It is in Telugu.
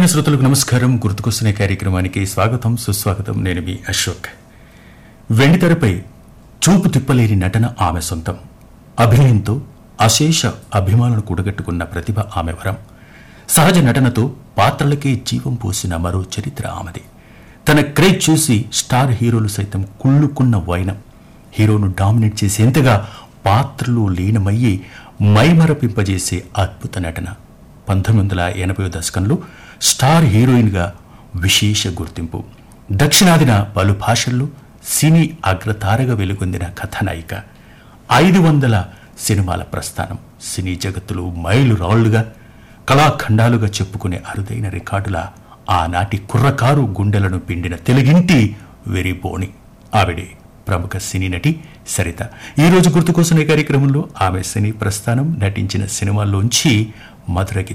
ప్రియమైన శ్రోతలకు నమస్కారం గుర్తుకొస్తున్న కార్యక్రమానికి స్వాగతం సుస్వాగతం నేను మీ అశోక్ వెండితెరపై చూపు తిప్పలేని నటన ఆమె సొంతం అభినయంతో అశేష అభిమానులు కూడగట్టుకున్న ప్రతిభ ఆమె వరం సహజ నటనతో పాత్రలకే జీవం పోసిన మరో చరిత్ర ఆమెది తన క్రేజ్ చూసి స్టార్ హీరోలు సైతం కుళ్ళుకున్న వైనం హీరోను డామినేట్ చేసేంతగా పాత్రలు లీనమయ్యి మైమరపింపజేసే అద్భుత నటన పంతొమ్మిది వందల ఎనభై దశకంలో స్టార్ హీరోయిన్గా విశేష గుర్తింపు దక్షిణాదిన పలు భాషల్లో సినీ అగ్రతారగా వెలుగొందిన కథానాయిక ఐదు వందల సినిమాల ప్రస్థానం సినీ జగత్తులో మైలు రాళ్లుగా కళాఖండాలుగా చెప్పుకునే అరుదైన రికార్డుల ఆనాటి కుర్రకారు గుండెలను పిండిన తెలుగింటి వెరిబోణి ఆవిడే ప్రముఖ సినీ నటి సరిత ఈ రోజు గుర్తుకోసిన ఈ కార్యక్రమంలో ఆమె సినీ ప్రస్థానం నటించిన సినిమాల్లోంచి మధుర